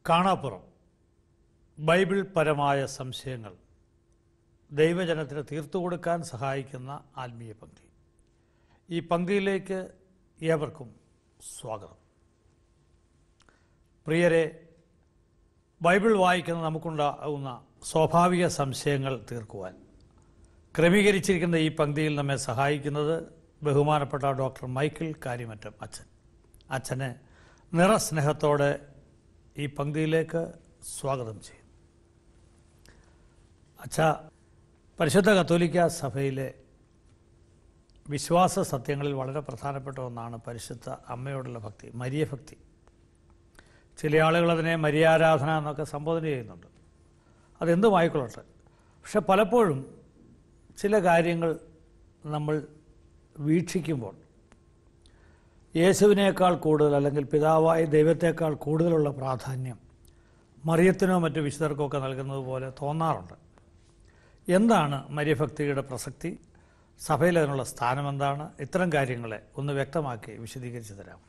കാണാപ്പുറം Bible പരമായ സംശയങ്ങൾ ദൈവജനത്തിന് തീർത്തു കൊടുക്കാൻ സഹായിക്കുന്ന ആത്മീയ പങ്ക്തി ഈ പങ്ക്തിയിലേക്ക് ഏവർക്കും സ്വാഗതം പ്രിയരെ ബൈബിൾ വായിക്കുന്ന നമുക്കുണ്ടാകുന്ന സ്വാഭാവിക സംശയങ്ങൾ തീർക്കുവാൻ ക്രമീകരിച്ചിരിക്കുന്ന ഈ പങ്ക്തിയിൽ നമ്മെ സഹായിക്കുന്നത് ബഹുമാനപ്പെട്ട ഡോക്ടർ മൈക്കിൾ കാര്യമറ്റം അച്ഛൻ അച്ഛനെ നിറസ്നേഹത്തോടെ ഈ പങ്ക്തിയിലേക്ക് സ്വാഗതം ചെയ്യും അച്ഛ പരിശുദ്ധ കത്തോലിക്ക സഭയിലെ വിശ്വാസ സത്യങ്ങളിൽ വളരെ പ്രധാനപ്പെട്ട ഒന്നാണ് പരിശുദ്ധ അമ്മയോടുള്ള ഭക്തി മരിയ ഭക്തി ചില ആളുകൾ അതിനെ മരിയാരാധന എന്നൊക്കെ സംബോധന ചെയ്യുന്നുണ്ട് അതെന്തുമായിക്കൊള്ളട്ടെ പക്ഷെ പലപ്പോഴും ചില കാര്യങ്ങൾ നമ്മൾ വീക്ഷിക്കുമ്പോൾ യേശുവിനേക്കാൾ കൂടുതൽ അല്ലെങ്കിൽ പിതാവായ ദൈവത്തേക്കാൾ കൂടുതലുള്ള പ്രാധാന്യം മറിയത്തിനോ മറ്റു വിശുദ്ധർക്കോ ഒക്കെ നൽകുന്നത് പോലെ തോന്നാറുണ്ട് എന്താണ് മര്യഭക്തിയുടെ പ്രസക്തി സഭയിൽ അതിനുള്ള സ്ഥാനം എന്താണ് ഇത്തരം കാര്യങ്ങളെ ഒന്ന് വ്യക്തമാക്കി വിശദീകരിച്ചു തരാം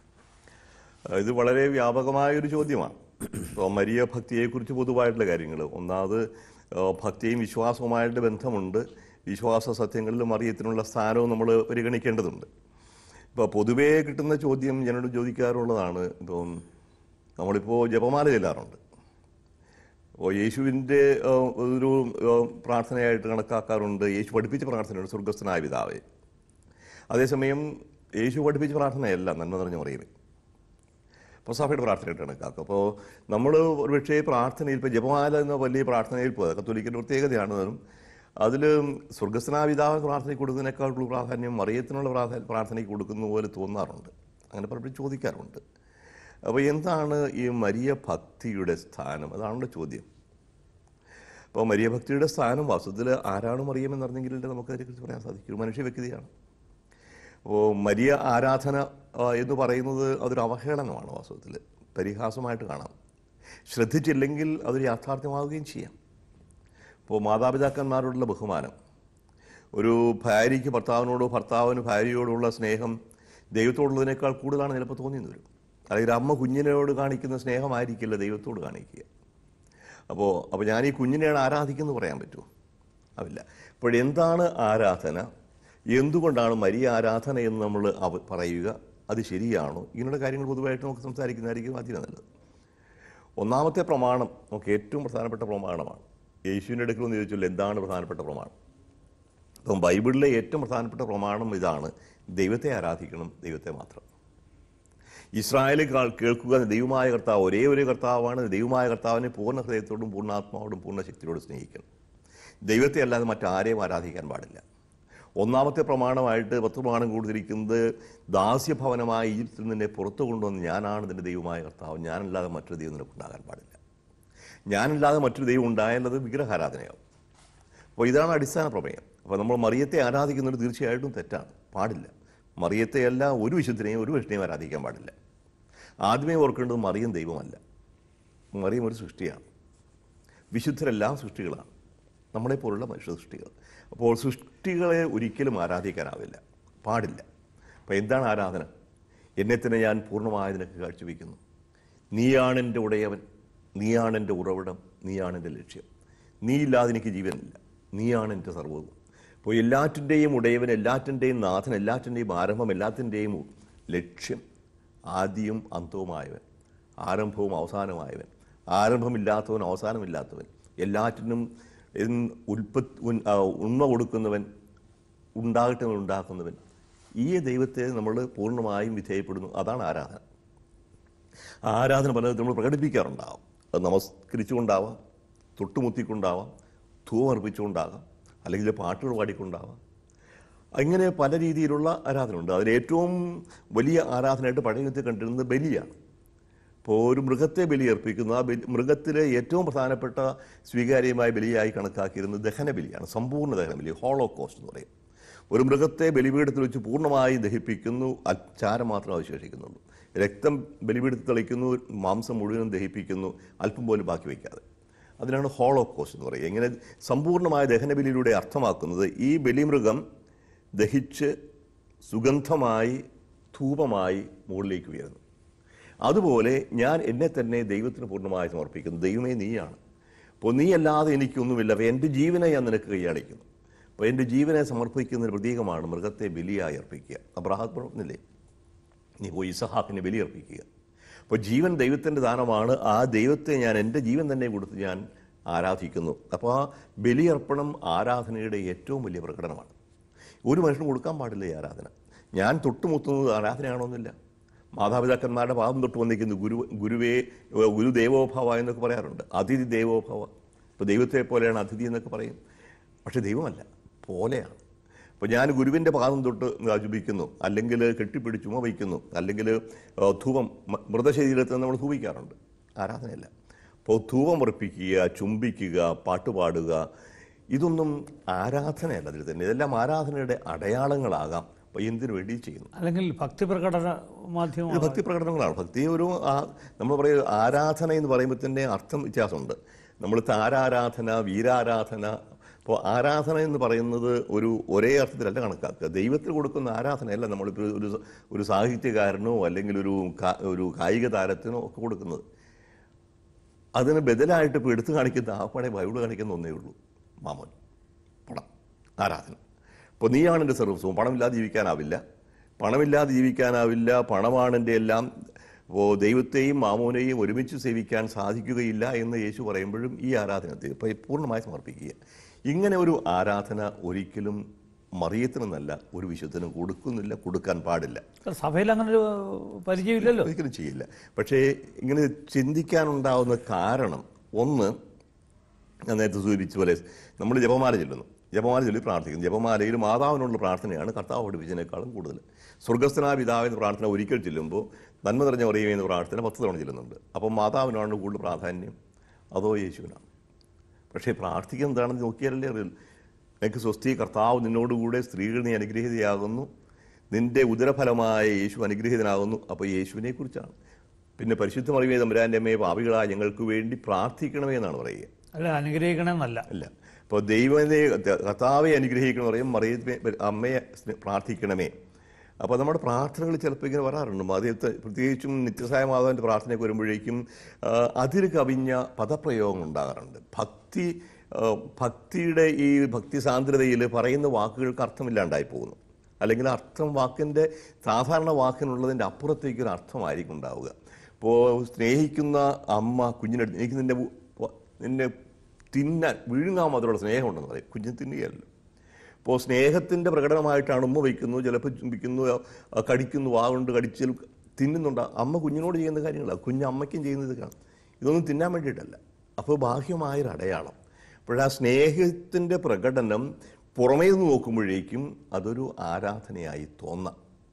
ഇത് വളരെ വ്യാപകമായ ഒരു ചോദ്യമാണ് ഇപ്പോൾ മരിയ ഭക്തിയെക്കുറിച്ച് പൊതുവായിട്ടുള്ള കാര്യങ്ങൾ ഒന്നാമത് ആ, ഭക്തിയും വിശ്വാസവുമായിട്ട് ബന്ധമുണ്ട് വിശ്വാസ സത്യങ്ങളിൽ മറിയത്തിനുള്ള സ്ഥാനവും നമ്മൾ പരിഗണിക്കേണ്ടതുണ്ട് ഇപ്പോൾ പൊതുവേ കിട്ടുന്ന ചോദ്യം ഞാനോട് ചോദിക്കാറുള്ളതാണ് ഇപ്പം നമ്മളിപ്പോൾ ജപമാല ചെല്ലാറുണ്ട് അപ്പോൾ യേശുവിൻ്റെ ആ, ഒരു ആ, പ്രാർത്ഥനയായിട്ട് കണക്കാക്കാറുണ്ട് യേശു പഠിപ്പിച്ച പ്രാർത്ഥനയുണ്ട് സ്വർഗസ്ഥനായ പിതാവേ അതേസമയം യേശു പഠിപ്പിച്ച പ്രാർത്ഥനയല്ല നന്മ നിറഞ്ഞ മറിയമേ അപ്പോൾ സഭയുടെ പ്രാർത്ഥനയായിട്ട് കണക്കാക്കും അപ്പോൾ നമ്മൾ ഒരുപക്ഷേ പ്രാർത്ഥനയിൽ ഇപ്പോൾ ജപമാല എന്ന വലിയ പ്രാർത്ഥനയിൽ പോയത് കത്തോലിക്കിൻ്റെ പ്രത്യേകതയാണ് അതും അതിൽ സ്വർഗസ്നാപിതാവ് പ്രാർത്ഥനയ്ക്ക് കൊടുക്കുന്നതിനേക്കാൾ കൂടുതൽ പ്രാധാന്യം മറിയത്തിനുള്ള പ്രാധാ പ്രാർത്ഥനയ്ക്ക് കൊടുക്കുന്ന പോലെ തോന്നാറുണ്ട് അങ്ങനെ പലപ്പോഴും ചോദിക്കാറുണ്ട് അപ്പോൾ എന്താണ് ഈ മരിയ ഭക്തിയുടെ സ്ഥാനം അതാണല്ലോ ചോദ്യം അപ്പോൾ മരിയ ഭക്തിയുടെ സ്ഥാനം വാസ്തവത്തിൽ ആരാണ് മറിയം എന്നറിഞ്ഞെങ്കിലേ നമുക്ക് അതിനെക്കുറിച്ച് പറയാൻ സാധിക്കും ഒരു മനുഷ്യ വ്യക്തിയാണ് അപ്പോൾ മരിയ ആരാധന ആ, എന്ന് പറയുന്നത് അതൊരു അവഹേളനമാണ് വാസ്തവത്തിൽ പരിഹാസമായിട്ട് കാണാം ശ്രദ്ധിച്ചില്ലെങ്കിൽ അതൊരു യാഥാർത്ഥ്യമാവുകയും ചെയ്യാം ഇപ്പോൾ മാതാപിതാക്കന്മാരോടുള്ള ബഹുമാനം ഒരു ഭാര്യയ്ക്ക് ഭർത്താവിനോടോ ഭർത്താവിന് ഭാര്യയോടുള്ള സ്നേഹം ദൈവത്തോടുള്ളതിനേക്കാൾ കൂടുതലാണ് ചിലപ്പോൾ തോന്നിയെന്ന് വരും അല്ലെങ്കിൽ അമ്മ കുഞ്ഞിനോട് കാണിക്കുന്ന സ്നേഹമായിരിക്കില്ല ദൈവത്തോട് കാണിക്കുക അപ്പോൾ അപ്പോൾ ഞാൻ ഈ കുഞ്ഞിനെയാണ് ആരാധിക്കുന്നത് പറയാൻ പറ്റുമോ ആവില്ല അപ്പോൾ എന്താണ് ആരാധന എന്തുകൊണ്ടാണ് മരിയ ആരാധന എന്ന് നമ്മൾ അവ- പറയുക അത് ശരിയാണോ ഇങ്ങനെയുള്ള കാര്യങ്ങൾ പൊതുവായിട്ട് നമുക്ക് സംസാരിക്കുന്നതായിരിക്കും ആദ്യം നല്ലത് ഒന്നാമത്തെ പ്രമാണം നമുക്ക് ഏറ്റവും പ്രധാനപ്പെട്ട പ്രമാണമാണ് യേശുവിൻ്റെ അടുക്കൽ ഒന്ന് ചോദിച്ചല്ലോ എന്താണ് പ്രധാനപ്പെട്ട പ്രമാണം അപ്പം ബൈബിളിലെ ഏറ്റവും പ്രധാനപ്പെട്ട പ്രമാണം ഇതാണ് ദൈവത്തെ ആരാധിക്കണം ദൈവത്തെ മാത്രം ഇസ്രായേലിൽ കാൾ- കേൾക്കുക ദൈവമായ കർത്താവ് ഒരേ ഒരു കർത്താവാണ് ദൈവമായ കർത്താവിനെ പൂർണ്ണ ഹൃദയത്തോടും പൂർണ്ണാത്മാവോടും പൂർണ്ണ ശക്തിയോടും സ്നേഹിക്കണം ദൈവത്തെ അല്ലാതെ മറ്റാരെയും ആരാധിക്കാൻ പാടില്ല ഒന്നാമത്തെ പ്രമാണമായിട്ട് പത്ത് പ്രമാണം കൊടുത്തിരിക്കുന്നത് ദാസ്യഭവനമായ ഈജിപ്തിൽ നിന്നെ പുറത്തു കൊണ്ടുവന്ന് ഞാനാണ് നിന്റെ ദൈവമായ കർത്താവ് ഞാനല്ലാതെ മറ്റൊരു ദൈവം നിനക്ക് ഉണ്ടാകാൻ പാടില്ല ഞാനല്ലാതെ മറ്റൊരു ദൈവം ഉണ്ടായാലത് വിഗ്രഹാരാധനയാവും അപ്പോൾ ഇതാണ് അടിസ്ഥാന പ്രമേയം അപ്പോൾ നമ്മൾ മറിയത്തെ ആരാധിക്കുന്നത് തീർച്ചയായിട്ടും തെറ്റാണ് പാടില്ല മറിയത്തെ അല്ല ഒരു വിശുദ്ധനെയും ഒരു വിഷ്ണുനെയും ആരാധിക്കാൻ പാടില്ല ആദ്യമേ ഓർക്കേണ്ടത് മറിയം ദൈവമല്ല മറിയം ഒരു സൃഷ്ടിയാണ് വിശുദ്ധരെല്ലാം സൃഷ്ടികളാണ് നമ്മളെപ്പോലുള്ള മനുഷ്യ സൃഷ്ടികൾ അപ്പോൾ സൃഷ്ടികളെ ഒരിക്കലും ആരാധിക്കാനാവില്ല പാടില്ല അപ്പോൾ എന്താണ് ആരാധന എന്നെ തന്നെ ഞാൻ പൂർണ്ണമായി നിനക്ക് കാഴ്ചവെക്കുന്നു നീയാണ് എൻ്റെ ഉടയവൻ നീയാണ് എൻ്റെ ഉറവിടം നീയാണ് എൻ്റെ ലക്ഷ്യം നീ ഇല്ലാതെ എനിക്ക് ജീവനില്ല നീയാണ് എൻ്റെ സർവ്വതും അപ്പോൾ എല്ലാറ്റിൻ്റെയും ഉടയവൻ എല്ലാറ്റിൻ്റെയും നാഥൻ എല്ലാറ്റിൻ്റെയും ആരംഭം എല്ലാത്തിൻ്റെയും ലക്ഷ്യം ആദ്യവും അന്തവുമായവൻ ആരംഭവും അവസാനമായവൻ ആരംഭമില്ലാത്തവൻ അവസാനമില്ലാത്തവൻ എല്ലാറ്റിനും എൻ- ഉൽപ്പത്തി ഉൻ- ആ, ഉണ്മ കൊടുക്കുന്നവൻ ഉണ്ടാകട്ടെ എന്ന് ഉണ്ടാക്കുന്നവൻ ഈ ദൈവത്തെ നമ്മൾ പൂർണ്ണമായും വിധേയപ്പെടുന്നു അതാണ് ആരാധന ആ ആരാധന പലതും നമ്മൾ പ്രകടിപ്പിക്കാറുണ്ടാവും അത് നമസ്കരിച്ചുകൊണ്ടാവാം തൊട്ടുമുത്തിക്കൊണ്ടാവാം ധൂമർപ്പിച്ചുകൊണ്ടാകാം അല്ലെങ്കിൽ പാട്ടുകൾ പാടിക്കൊണ്ടാവാം അങ്ങനെ പല രീതിയിലുള്ള ആരാധന ഉണ്ട് അതിൽ ഏറ്റവും വലിയ ആരാധനയായിട്ട് പഴയത്തിൽ കണ്ടിരുന്നത് ബലിയാണ് ഇപ്പോൾ ഒരു മൃഗത്തെ ബലി അർപ്പിക്കുന്നു ആ ബലി മൃഗത്തിലെ ഏറ്റവും പ്രധാനപ്പെട്ട സ്വീകാര്യമായ ബലിയായി കണക്കാക്കിയിരുന്നത് ദഹന ബലിയാണ് സമ്പൂർണ്ണ ദഹന ബലി ഹോളോകോസ്റ്റ് എന്ന് പറയും ഒരു മൃഗത്തെ ബലിപീഠത്തിൽ വെച്ച് പൂർണ്ണമായി ദഹിപ്പിക്കുന്നു അൽ- ചാരം മാത്രം അവശേഷിക്കുന്നുള്ളൂ രക്തം ബലിപീഠത്തിൽ തളിക്കുന്നു മാംസം മുഴുവനും ദഹിപ്പിക്കുന്നു അല്പം പോലും ബാക്കി വയ്ക്കാതെ അതിനാണ് ഹോളോകോസ്റ്റ് എന്ന് പറയുക ഇങ്ങനെ സമ്പൂർണ്ണമായ ദഹനബലിയിലൂടെ അർത്ഥമാക്കുന്നത് ഈ ബലിമൃഗം ദഹിച്ച് സുഗന്ധമായി ധൂപമായി മുകളിലേക്ക് ഉയരുന്നു അതുപോലെ ഞാൻ എന്നെ തന്നെ ദൈവത്തിന് പൂർണ്ണമായി സമർപ്പിക്കുന്നു ദൈവമേ നീയാണ് അപ്പോൾ നീയല്ലാതെ എനിക്കൊന്നുമില്ല അപ്പോൾ എൻ്റെ ജീവനെ ഞാൻ നിനക്ക് കൈയാളിക്കുന്നു അപ്പോൾ എൻ്റെ ജീവനെ സമർപ്പിക്കുന്നതിന് പ്രതീകമാണ് മൃഗത്തെ ബലിയായി അർപ്പിക്കുക അബ്രാഹം പറഞ്ഞില്ലേ നീ പോയി ഇസഹാക്കിനെ ബലിയർപ്പിക്കുക അപ്പോൾ ജീവൻ ദൈവത്തിൻ്റെ ദാനമാണ് ആ ദൈവത്തെ ഞാൻ എൻ്റെ ജീവൻ തന്നെ കൊടുത്ത് ഞാൻ ആരാധിക്കുന്നു അപ്പോൾ ആ ബലിയർപ്പണം ആരാധനയുടെ ഏറ്റവും വലിയ പ്രകടനമാണ് ഒരു മനുഷ്യന് കൊടുക്കാൻ പാടില്ല ഈ ആരാധന ഞാൻ തൊട്ടുമുത്തുന്നത് ആരാധനയാണോന്നില്ല മാതാപിതാക്കന്മാരുടെ പാദം തൊട്ട് വന്നിരിക്കുന്നു ഗുരു ഗുരുവേ ഗുരു ദേവോഭവ എന്നൊക്കെ പറയാറുണ്ട് അതിഥി ദേവോഭവ ഇപ്പോൾ ദൈവത്തെ പോലെയാണ് അതിഥി എന്നൊക്കെ പറയും പക്ഷെ ദൈവമല്ല പോലെയാണ് അപ്പോൾ ഞാൻ ഗുരുവിൻ്റെ പാദം തൊട്ട് ജപിക്കുന്നു അല്ലെങ്കിൽ കെട്ടിപ്പിടിച്ച് ചുമ വയ്ക്കുന്നു അല്ലെങ്കിൽ ആ, ധൂപം മ- മൃതശരീരത്തിൽ നമ്മൾ ധൂപിക്കാറുണ്ട് ആരാധനയല്ല അപ്പോൾ ധൂപം അർപ്പിക്കുക ചുംബിക്കുക പാട്ട് പാടുക ഇതൊന്നും ആരാധനയല്ല അതിൽ തന്നെ ഇതെല്ലാം ആരാധനയുടെ അടയാളങ്ങളാകാം അപ്പോൾ എന്തിനു വേണ്ടി ചെയ്യുന്നു അല്ലെങ്കിൽ ഭക്തി പ്രകടന മാധ്യമം ഇത് ഭക്തി പ്രകടനങ്ങളാണ് ഭക്തി ഒരു ആ- നമ്മൾ പറയും ആരാധന എന്ന് പറയുമ്പോൾ തന്നെ അർത്ഥം വ്യത്യാസമുണ്ട് നമ്മൾ താരാരാധന വീരാരാധന അപ്പോൾ ആരാധന എന്ന് പറയുന്നത് ഒരു ഒരേ അർത്ഥത്തിലല്ല കണക്കാക്കുക ദൈവത്തിൽ കൊടുക്കുന്ന ആരാധനയല്ല നമ്മളിപ്പോൾ ഒരു ഒരു സാഹിത്യകാരനോ അല്ലെങ്കിൽ ഒരു കാ- ഒരു കായിക താരത്തിനോ ഒക്കെ കൊടുക്കുന്നത് അതിന് ബദലായിട്ട് ഇപ്പോൾ എടുത്തു കാണിക്കുന്ന ആ പണി ബൈബിൾ കാണിക്കുന്ന ഒന്നേ ഉള്ളൂ മാമോൻ പണം ആരാധന ഇപ്പോൾ നീയാണ് എൻ്റെ സർവസ്വം പണമില്ലാതെ ജീവിക്കാനാവില്ല പണമില്ലാതെ ജീവിക്കാനാവില്ല പണമാണ് എൻ്റെ എല്ലാം ഇപ്പോൾ ദൈവത്തെയും മാമോനെയും ഒരുമിച്ച് സേവിക്കാൻ സാധിക്കുകയില്ല എന്ന് യേശു പറയുമ്പോഴും ഈ ആരാധനത്തെ ഇപ്പോൾ പൂർണ്ണമായി സമർപ്പിക്കുക ഇങ്ങനെ ഒരു ആരാധന ഒരിക്കലും മറിയത്തിനെന്നല്ല ഒരു വിശുദ്ധനും കൊടുക്കുന്നില്ല കൊടുക്കാൻ പാടില്ല സഭയിൽ അങ്ങനെ ഒരു പരിചയമില്ലല്ലോ ഒരിക്കലും ചെയ്യില്ല പക്ഷേ ഇങ്ങനെ ചിന്തിക്കാനുണ്ടാവുന്ന കാരണം ഒന്ന് ഞാൻ നേരത്തെ സൂചിപ്പിച്ച പോലെ നമ്മൾ ജപമാല ചൊല്ലുന്നു ജപമാല ചൊല്ലി പ്രാർത്ഥിക്കുന്നു ജപമാലയിൽ മാതാവിനുള്ള പ്രാർത്ഥനയാണ് കർത്താവ് പഠിപ്പിച്ചതിനേക്കാളും കൂടുതൽ സ്വർഗസ്ഥനായ പിതാവെന്ന പ്രാർത്ഥന ഒരിക്കൽ ചെല്ലുമ്പോൾ നന്മ നിറഞ്ഞ പറയുക എന്ന പ്രാർത്ഥന പത്ത് തവണ ചെല്ലുന്നുണ്ട് അപ്പോൾ മാതാവിനാണ് കൂടുതൽ പ്രാധാന്യം അതോ യേശുവിനാണ് പക്ഷേ പ്രാർത്ഥിക്കുന്നത് എന്താണെന്ന് നോക്കിയാലല്ലേ അറിയുള്ളൂ നിനക്ക് സ്വസ്തി കർത്താവ് നിന്നോടുകൂടെ സ്ത്രീകൾ നീ അനുഗ്രഹീതയാകുന്നു നിന്റെ ഉദരഫലമായ യേശു അനുഗ്രഹീതനാകുന്നു അപ്പോൾ യേശുവിനെ കുറിച്ചാണ് പിന്നെ പരിശുദ്ധ മറിവേ തമ്പുരാൻ്റെ അമ്മയെ പാപികളായ ഞങ്ങൾക്ക് വേണ്ടി പ്രാർത്ഥിക്കണമേ എന്നാണ് പറയുക അല്ല അനുഗ്രഹിക്കണമെന്നല്ല അല്ല അപ്പോൾ ദൈവത്തെ കർത്താവെ അനുഗ്രഹിക്കണം എന്ന് പറയും മറിയത്തെ അമ്മയെ സ്നേ- പ്രാർത്ഥിക്കണമേ അപ്പോൾ നമ്മുടെ പ്രാർത്ഥനകൾ ചിലപ്പോൾ ഇങ്ങനെ വരാറുണ്ട് മതിയത്ത് പ്രത്യേകിച്ചും നിത്യസായ മാതാവിൻ്റെ പ്രാർത്ഥനയൊക്കെ വരുമ്പോഴേക്കും ആ, അതിൽ കവിഞ്ഞ പദപ്രയോഗങ്ങൾ ഉണ്ടാകാറുണ്ട് ഭക്തി ആ, ഭക്തിയുടെ ഈ ഭക്തി സാന്ദ്രതയിൽ പറയുന്ന വാക്കുകൾക്ക് അർത്ഥമില്ലാണ്ടായി പോകുന്നു അല്ലെങ്കിൽ അർത്ഥം വാക്കിൻ്റെ സാധാരണ വാക്കിനുള്ളതിൻ്റെ അപ്പുറത്തേക്ക് ഒരു അർത്ഥമായിരിക്കും ഉണ്ടാവുക ഇപ്പോൾ സ്നേഹിക്കുന്ന അമ്മ കുഞ്ഞിനെടുത്ത് എനിക്ക് നിൻ്റെ ഉ- വ- നിന്നെ തിന്നാൻ വിഴുങ്ങാൻ മാത്രമുള്ള സ്നേഹമുണ്ടെന്ന് പറയും കുഞ്ഞിന് തിന്നുകയല്ലോ ഇപ്പോൾ സ്നേഹത്തിൻ്റെ പ്രകടനമായിട്ടാണ് ഉമ്മ വയ്ക്കുന്നു ചിലപ്പോൾ ചുംബിക്കുന്നു ആ, കടിക്കുന്നു വാ കൊണ്ട് കടിച്ചിൽ തിന്നുന്നുണ്ട് അമ്മ കുഞ്ഞിനോട് ചെയ്യുന്ന കാര്യങ്ങളാണ് കുഞ്ഞ് അമ്മയ്ക്കും ചെയ്യുന്നത് കാണും ഇതൊന്നും തിന്നാൻ വേണ്ടിയിട്ടല്ല അപ്പോൾ ബാഹ്യമായൊരു അടയാളം അപ്പോൾ ആ സ്നേഹത്തിൻ്റെ പ്രകടനം പുറമേ നിന്ന് നോക്കുമ്പോഴേക്കും അതൊരു ആരാധനയായി തോന്നാം